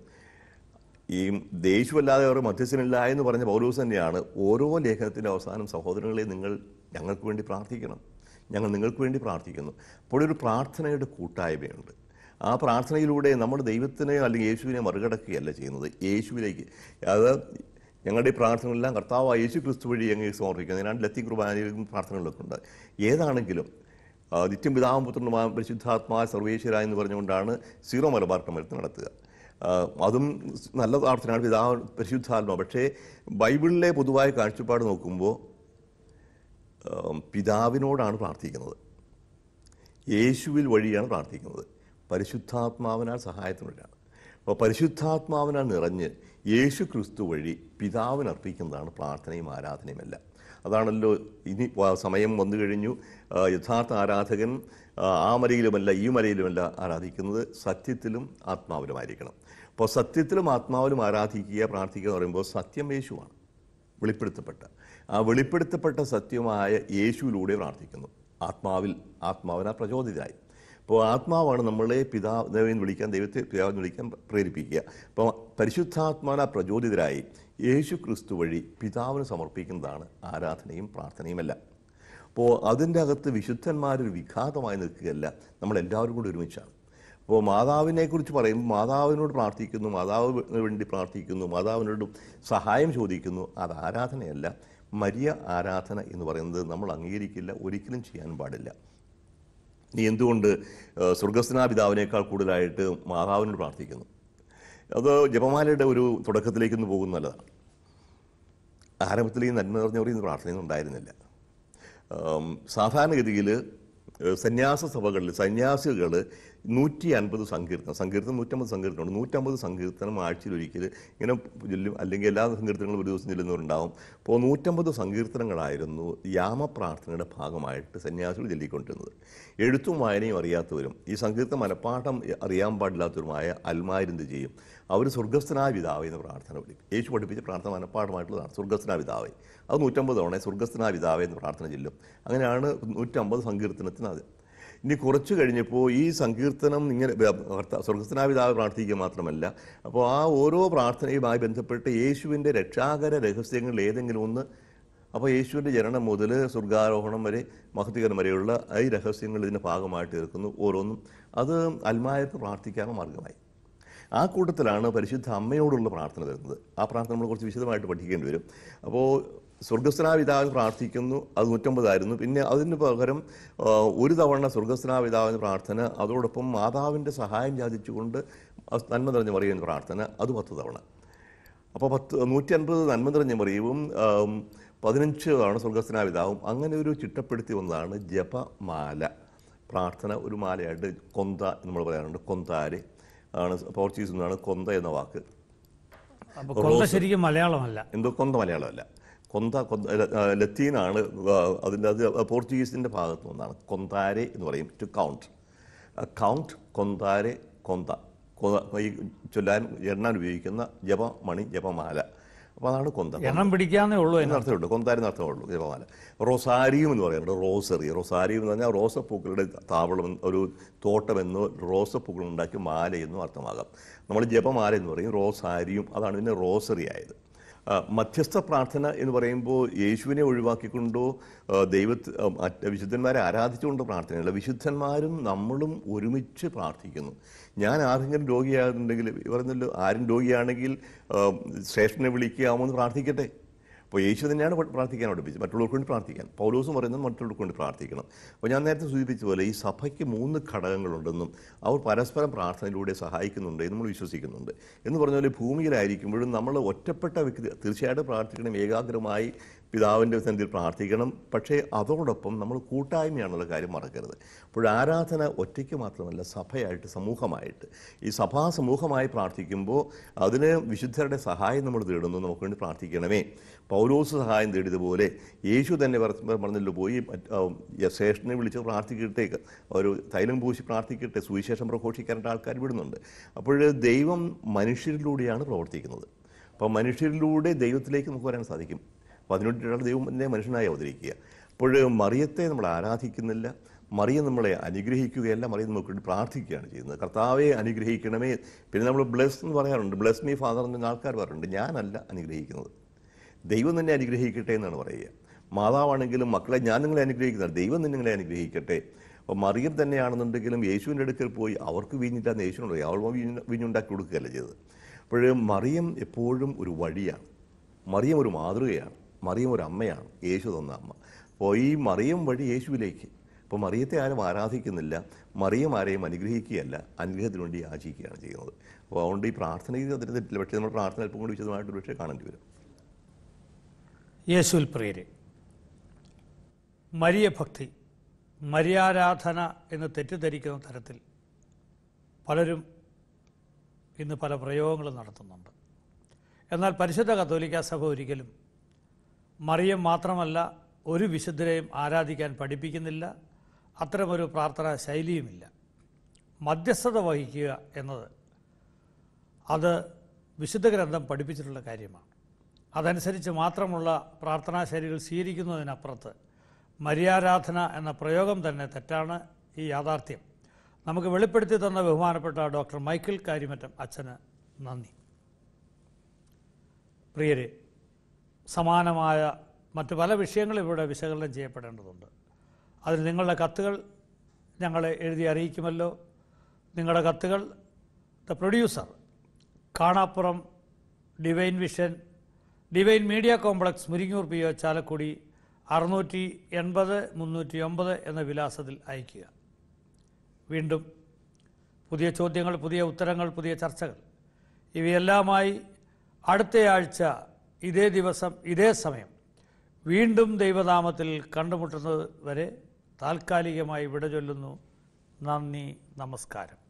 ഈ ദേശമല്ലാതെ അവർ മധ്യസ്ഥനില്ല എന്ന് പറഞ്ഞ പൗലോസ് തന്നെയാണ് ഓരോ ലേഖനത്തിൻ്റെ അവസാനം സഹോദരങ്ങളെ നിങ്ങൾ ഞങ്ങൾക്ക് വേണ്ടി പ്രാർത്ഥിക്കണം ഞങ്ങൾ നിങ്ങൾക്ക് വേണ്ടി പ്രാർത്ഥിക്കുന്നു അപ്പോൾ ഒരു പ്രാർത്ഥനയുടെ കൂട്ടായ്മയുണ്ട് ആ പ്രാർത്ഥനയിലൂടെ നമ്മൾ ദൈവത്തിനെ അല്ലെങ്കിൽ യേശുവിനെ മറികടക്കുകയല്ല ചെയ്യുന്നത് യേശുവിലേക്ക് അത് ഞങ്ങളുടെ ഈ പ്രാർത്ഥനകളെല്ലാം കർത്താവ് യേശു ക്രിസ്തു വഴി അങ്ങ് സമർപ്പിക്കുന്നത് ഞാൻ ലത്തി കുർബാനയിലും പ്രാർത്ഥനകളൊക്കെ ഉണ്ട് ഏതാണെങ്കിലും ആ, നിത്യം പിതാവും പുത്രനുമായ പരിശുദ്ധാത്മാ സർവേശ്വര എന്ന് പറഞ്ഞുകൊണ്ടാണ് സീറോ മലബാർ കമ്മലത്ത് നടത്തുക ആ, അതും നല്ല പ്രാർത്ഥനയാണ് പിതാവ് പരിശുദ്ധാത്മ പക്ഷേ ബൈബിളിലെ പൊതുവായ കാഴ്ചപ്പാട് നോക്കുമ്പോൾ ആ, പിതാവിനോടാണ് പ്രാർത്ഥിക്കുന്നത് യേശുവിൽ വഴിയാണ് പ്രാർത്ഥിക്കുന്നത് പരിശുദ്ധാത്മാവിനാൽ സഹായത്തിനൊഴിയാണ് അപ്പോൾ പരിശുദ്ധാത്മാവിനാൽ നിറഞ്ഞ് യേശു ക്രിസ്തു വഴി പിതാവിന് അർപ്പിക്കുന്നതാണ് പ്രാർത്ഥനയും ആരാധനയും എല്ലാം അതാണല്ലോ ഇനി വ- സമയം വന്നു കഴിഞ്ഞു ആ, യഥാർത്ഥ ആരാധകൻ ആ, ആ മലയിലുമല്ല ഈ മലയിലുമല്ല ആരാധിക്കുന്നത് സത്യത്തിലും ആത്മാവിലുമായിരിക്കണം അപ്പോൾ സത്യത്തിലും ആത്മാവിലും ആരാധിക്കുക പ്രാർത്ഥിക്കുക എന്ന് പറയുമ്പോൾ സത്യം യേശുവാണ് വെളിപ്പെടുത്തപ്പെട്ട ആ വെളിപ്പെടുത്തപ്പെട്ട സത്യമായ യേശുവിലൂടെ പ്രാർത്ഥിക്കുന്നു ആത്മാവിൽ ആത്മാവിനാൽ പ്രചോദിതരായി അപ്പോൾ ആത്മാവാണ് നമ്മളെ പിതാവിനെ വിളിക്കാൻ ദൈവത്തെ പിതാവിനെ വിളിക്കാൻ പ്രേരിപ്പിക്കുക അപ്പോൾ പരിശുദ്ധാത്മാവിനാൽ പ്രചോദിതരായി യേശു ക്രിസ്തു വഴി പിതാവിന് സമർപ്പിക്കുന്നതാണ് ആരാധനയും പ്രാർത്ഥനയുമെല്ലാം അപ്പോൾ അതിൻ്റെ അകത്ത് വിശുദ്ധന്മാരൊരു വിഘാതമായി നിൽക്കുകയല്ല നമ്മളെല്ലാവരും കൂടി ഒരുമിച്ചാണ് അപ്പോൾ മാതാവിനെ കുറിച്ച് പറയുമ്പോൾ മാതാവിനോട് പ്രാർത്ഥിക്കുന്നു മാതാവിന് വേണ്ടി പ്രാർത്ഥിക്കുന്നു മാതാവിനോട് സഹായം ചോദിക്കുന്നു അത് ആരാധനയല്ല മരിയ ആരാധന എന്ന് പറയുന്നത് നമ്മൾ അംഗീകരിക്കില്ല ഒരിക്കലും ചെയ്യാൻ പാടില്ല നീ എന്തുകൊണ്ട് ഏഹ്, സ്വർഗസ്നാ പിതാവിനേക്കാൾ കൂടുതലായിട്ട് മാതാവിനോട് പ്രാർത്ഥിക്കുന്നു അത് ജപമാലയുടെ ഒരു തുടക്കത്തിലേക്ക് ഒന്ന് പോകുന്നത് നല്ലതാണ് ആരംഭത്തിൽ ഈ നന്മ നിറഞ്ഞ പറയുന്ന പ്രാർത്ഥനയൊന്നും ഉണ്ടായിരുന്നില്ല ആം, സാധാരണഗതിയിൽ ഏഹ്, സന്യാസ സഭകളിൽ സന്യാസികൾ നൂറ്റി അൻപത് സങ്കീർത്തനം സങ്കീർത്തനം നൂറ്റമ്പത് സങ്കീർത്തനമുണ്ട് നൂറ്റമ്പത് സങ്കീർത്തനം ആഴ്ചയിൽ ഒരിക്കൽ ഇങ്ങനെ ചൊല്ലും അല്ലെങ്കിൽ എല്ലാ സങ്കീർത്തനങ്ങളും ഒരു ദിവസം ചെല്ലുന്നവരുണ്ടാവും അപ്പോൾ നൂറ്റമ്പത് സങ്കീർത്തനങ്ങളായിരുന്നു യാമപ്രാർത്ഥനയുടെ ഭാഗമായിട്ട് സന്യാസികൾ ചൊല്ലിക്കൊണ്ടിരുന്നത് എഴുത്തും വായനയും അറിയാത്തവരും ഈ സങ്കീർത്തന മനപ്പാഠം അറിയാൻ പാടില്ലാത്തവരുമായ അൽമാരെന്ത് ചെയ്യും അവർ സ്വർഗസ്ഥനായ പിതാവ് എന്ന പ്രാർത്ഥന വിളിക്കും യേശു പഠിപ്പിച്ച പ്രാർത്ഥന മനപ്പാഠമായിട്ടുള്ളതാണ് സ്വർഗസ്ഥനായ പിതാവേ അത് നൂറ്റമ്പത് തവണ സ്വർഗസ്ഥനായ പിതാവേ എന്ന് പ്രാർത്ഥന ചെല്ലും അങ്ങനെയാണ് നൂറ്റമ്പത് സങ്കീർത്തനത്തിന് അത് ഇനി കുറച്ച് കഴിഞ്ഞപ്പോൾ ഈ സങ്കീർത്തനം ഇങ്ങനെ ഭർത്ത- സ്വർഗസ്ഥനായ പിതാവ് പ്രാർത്ഥിക്കുക മാത്രമല്ല അപ്പോൾ ആ ഓരോ പ്രാർത്ഥനയുമായി ബന്ധപ്പെട്ട് യേശുവിൻ്റെ രക്ഷാകര രഹസ്യങ്ങളിൽ ഏതെങ്കിലും ഒന്ന് അപ്പോൾ യേശുവിൻ്റെ ജനനം മുതൽ സ്വർഗാരോഹണം വരെ മഹത്വകരം വരെയുള്ള ഈ രഹസ്യങ്ങൾ ഇതിൻ്റെ ഭാഗമായിട്ട് തീർക്കുന്നു ഓരോന്നും അത് അൽമായർക്ക് പ്രാർത്ഥിക്കാനുള്ള മാർഗമായി ആ കൂട്ടത്തിലാണ് പരിശുദ്ധ അമ്മയോടുള്ള പ്രാർത്ഥന വരുന്നത് ആ പ്രാർത്ഥന നമ്മൾ കുറച്ച് വിശദമായിട്ട് പഠിക്കേണ്ടി വരും അപ്പോൾ സ്വർഗസ്നാപിതാവിന് പ്രാർത്ഥിക്കുന്നു അത് നൂറ്റമ്പതായിരുന്നു പിന്നെ അതിന് പകരം ആ, ഒരു തവണ സ്വർഗസ്നാപിതാവിന് പ്രാർത്ഥന അതോടൊപ്പം മാതാവിൻ്റെ സഹായം യാചിച്ചുകൊണ്ട് അത് നന്മ നിറഞ്ഞ മറിയുന്ന പ്രാർത്ഥന അത് പത്ത് തവണ അപ്പോൾ പത്ത് നൂറ്റി അൻപത് നന്മ നിറഞ്ഞ മറിയവും ആം, പതിനഞ്ച് ആണ് സ്വർഗസ്നാപിതാവും അങ്ങനെ ഒരു ചിട്ടപ്പെടുത്തി വന്നതാണ് ജപമാല പ്രാർത്ഥന ഒരു മാലയായിട്ട് കൊന്ത എന്ന് നമ്മൾ പറയാറുണ്ട് കൊന്താര് ആണ് പോർച്ചുഗീസിൽ നിന്നാണ് കൊന്ത എന്ന വാക്ക് അപ്പോൾ കൊന്ത ശരിക്കും മലയാളമല്ല എന്തോ കൊന്ത മലയാളമല്ല കൊന്ത കൊന്ത ല- ആ, ലത്തീനാണ് ആ, അതിൻ്റെ അത് പോർച്ചുഗീസിൻ്റെ ഭാഗത്തു നിന്നാണ് കൊന്താരെ എന്ന് പറയും ടു കൗണ്ട് കൗണ്ട് കൊന്താരെ കൊന്ത കൊ- ഈ ചൊല്ലാൻ എണ്ണാൻ ഉപയോഗിക്കുന്ന ജപമണി ജപമാല അപ്പോൾ അതാണ് കൊന്ത എണ്ണം പിടിക്കാന്നേ ഉള്ളൂ അതിന് അർത്ഥമുണ്ട് കൊന്താരിന് അർത്ഥമുള്ളൂ ജപമാല റൊസാരിയും എന്ന് പറയുന്നത് റോസറി റൊസാരിയും എന്ന് പറഞ്ഞാൽ റോസപ്പൂക്കളുടെ താവളം എന്ന് ഒരു തോട്ടമെന്നോ റോസപ്പൂക്കൾ ഉണ്ടാക്കി മാലയെന്നോ അർത്ഥമാകാം നമ്മൾ ജപമാല എന്ന് പറയും റോസാരിയും അതാണ് പിന്നെ റോസറി ആയത് ആ, മധ്യസ്ഥ പ്രാർത്ഥന എന്ന് പറയുമ്പോൾ യേശുവിനെ ഒഴിവാക്കിക്കൊണ്ടോ ആ, ദൈവത്തെ ആ, മറ്റ് വിശുദ്ധന്മാരെ ആരാധിച്ചുകൊണ്ട് പ്രാർത്ഥനയല്ല വിശുദ്ധന്മാരും നമ്മളും ഒരുമിച്ച് പ്രാർത്ഥിക്കുന്നു ഞാൻ ആരെങ്കിലും രോഗിയാകുന്നുണ്ടെങ്കിൽ പറഞ്ഞല്ലോ ആരും രോഗിയാണെങ്കിൽ ആ, ശ്രേഷ്ഠനെ വിളിക്കാമോ എന്ന് പ്രാർത്ഥിക്കട്ടെ അപ്പോൾ യേശു തന്നെയാണ് പ- പ്രാർത്ഥിക്കാൻ പഠിപ്പിച്ചത് മറ്റുള്ളവർക്ക് വേണ്ടി പ്രാർത്ഥിക്കാൻ പൗലോസും പറയുന്നത് മറ്റുള്ളവർക്ക് വേണ്ടി പ്രാർത്ഥിക്കണം അപ്പോൾ ഞാൻ നേരത്തെ സൂചിപ്പിച്ച പോലെ ഈ സഭയ്ക്ക് മൂന്ന് ഘടകങ്ങളുണ്ടെന്നും അവർ പരസ്പരം പ്രാർത്ഥനയിലൂടെ സഹായിക്കുന്നുണ്ട് എന്ന് നമ്മൾ വിശ്വസിക്കുന്നുണ്ട് എന്ന് പറഞ്ഞ പോലെ ഭൂമിയിലായിരിക്കുമ്പോഴും നമ്മൾ ഒറ്റപ്പെട്ട വ്യക്തി തീർച്ചയായിട്ടും പ്രാർത്ഥിക്കണം ഏകാഗ്രമായി പിതാവിൻ്റെ സന്നിധിയിൽ പ്രാർത്ഥിക്കണം പക്ഷേ അതോടൊപ്പം നമ്മൾ കൂട്ടായ്മയാണെന്നുള്ള കാര്യം മറക്കരുത് അപ്പോൾ ആരാധന ഒറ്റയ്ക്ക് മാത്രമല്ല സഭയായിട്ട് സമൂഹമായിട്ട് ഈ സഭാ സമൂഹമായി പ്രാർത്ഥിക്കുമ്പോൾ അതിന് വിശുദ്ധരുടെ സഹായം നമ്മൾ തേടുന്നു നമുക്ക് വേണ്ടി പ്രാർത്ഥിക്കണമേ പൗലോസ് സഹായം തേടിയതുപോലെ യേശു തന്നെ പരസ്പരം പറഞ്ഞല്ലോ പോയി മറ്റ്, ആ, യശേഷനെ വിളിച്ച് പ്രാർത്ഥിക്കട്ടെ ഒരു തൈലം പൂശി പ്രാർത്ഥിക്കട്ടെ സുവിശേഷം പ്രഘോഷിക്കാനായിട്ട് ആൾക്കാർ വിടുന്നുണ്ട് അപ്പോൾ ദൈവം മനുഷ്യരിലൂടെയാണ് പ്രവർത്തിക്കുന്നത് അപ്പോൾ മനുഷ്യരിലൂടെ ദൈവത്തിലേക്ക് നമുക്ക് വരാൻ സാധിക്കും പതിനെട്ടിലാണ് ദൈവം തന്നെ മനുഷ്യനായി അവതരിക്കുക അപ്പോൾ മറിയത്തെ നമ്മൾ ആരാധിക്കുന്നില്ല മറിയം നമ്മളെ അനുഗ്രഹിക്കുകയല്ല മറിയം നമുക്ക് വേണ്ടി പ്രാർത്ഥിക്കുകയാണ് ചെയ്യുന്നത് കർത്താവെ അനുഗ്രഹിക്കണമേ പിന്നെ നമ്മൾ ബ്ലെസ് എന്ന് പറയാറുണ്ട് ബ്ലെസ് മീ ഫാദർ എന്ന് ആൾക്കാർ പറയാറുണ്ട് ഞാനല്ല അനുഗ്രഹിക്കുന്നത് ദൈവം തന്നെ അനുഗ്രഹിക്കട്ടെ എന്നാണ് പറയുക മാതാവാണെങ്കിലും മക്കളെ ഞാൻ നിങ്ങളെ അനുഗ്രഹിക്കുന്നത് ദൈവം തന്നെ നിങ്ങളെ അനുഗ്രഹിക്കട്ടെ അപ്പോൾ മറിയം തന്നെയാണെന്നുണ്ടെങ്കിലും യേശുവിൻ്റെ അടുക്കൽ പോയി അവർക്ക് വീഞ്ഞിട്ടാന്ന് യേശുവിനോട് പറയും അവൾ വീഞ്ഞ് വീഞ്ഞുണ്ടാക്കി കൊടുക്കുകയല്ല ചെയ്തത് അപ്പോൾ മറിയം എപ്പോഴും ഒരു വഴിയാണ് മറിയം ഒരു മാതൃകയാണ് മറിയം ഒരു അമ്മയാണ് യേശു തന്ന അമ്മ അപ്പോൾ ഈ മറിയം വഴി യേശുവിലേക്ക് അപ്പോൾ മറിയത്തെ ആരും ആരാധിക്കുന്നില്ല മറിയം ആരെയും അനുഗ്രഹിക്കുകയല്ല അനുഗ്രഹത്തിന് വേണ്ടി യാചിക്കുകയാണ് ചെയ്യുന്നത് അപ്പോൾ അതുകൊണ്ട് ഈ പ്രാർത്ഥനയിൽ അതിന് തെറ്റില്ല പക്ഷേ നമ്മൾ പ്രാർത്ഥന അല്പം കൂടി വിശദമായിട്ട് ഒരു പക്ഷേ കാണേണ്ടി വരും യേശുവിൽ പ്രിയരെ മരിയ ഭക്തി മരിയാരാധന എന്ന് തെറ്റിദ്ധരിക്കുന്ന തരത്തിൽ പലരും ഇന്ന് പല പ്രയോഗങ്ങളും നടത്തുന്നുണ്ട് എന്നാൽ പരിശുദ്ധ കത്തോലിക്ക സഭ ഒരിക്കലും മറിയം മാത്രമല്ല ഒരു വിശുദ്ധരെയും ആരാധിക്കാൻ പഠിപ്പിക്കുന്നില്ല അത്തരമൊരു പ്രാർത്ഥനാ ശൈലിയുമില്ല മധ്യസ്ഥത വഹിക്കുക എന്നത് അത് വിശുദ്ധ ഗ്രന്ഥം പഠിപ്പിച്ചിട്ടുള്ള കാര്യമാണ് അതനുസരിച്ച് മാത്രമുള്ള പ്രാർത്ഥനാ ശൈലികൾ സ്വീകരിക്കുന്നതിനപ്പുറത്ത് മര്യാരാധന എന്ന പ്രയോഗം തന്നെ തെറ്റാണ് ഈ യാഥാർത്ഥ്യം നമുക്ക് വെളിപ്പെടുത്തി തന്ന ബഹുമാനപ്പെട്ട ഡോക്ടർ മൈക്കിൾ കാരിമറ്റം അച്ഛന് നന്ദി പ്രിയരെ സമാനമായ മറ്റു പല വിഷയങ്ങളും ഇവിടെ വിശകലനം ചെയ്യപ്പെടേണ്ടതുണ്ട് അതിന് നിങ്ങളുടെ കത്തുകൾ ഞങ്ങളെ എഴുതി അറിയിക്കുമല്ലോ നിങ്ങളുടെ കത്തുകൾ the producer Kanappuram divine vision divine media complex Muringoor P O Chalakudy അറുന്നൂറ്റി എൺപത് മുന്നൂറ്റി ഒമ്പത് എന്ന വിലാസത്തിൽ അയയ്ക്കുക വീണ്ടും പുതിയ ചോദ്യങ്ങൾ പുതിയ ഉത്തരങ്ങൾ പുതിയ ചർച്ചകൾ ഇവയെല്ലാമായി അടുത്തയാഴ്ച ഇതേ ദിവസം ഇതേ സമയം വീണ്ടും ദൈവനാമത്തിൽ കണ്ടുമുട്ടുന്നത് വരെ താൽക്കാലികമായി വിട ചൊല്ലുന്നു നന്ദി നമസ്കാരം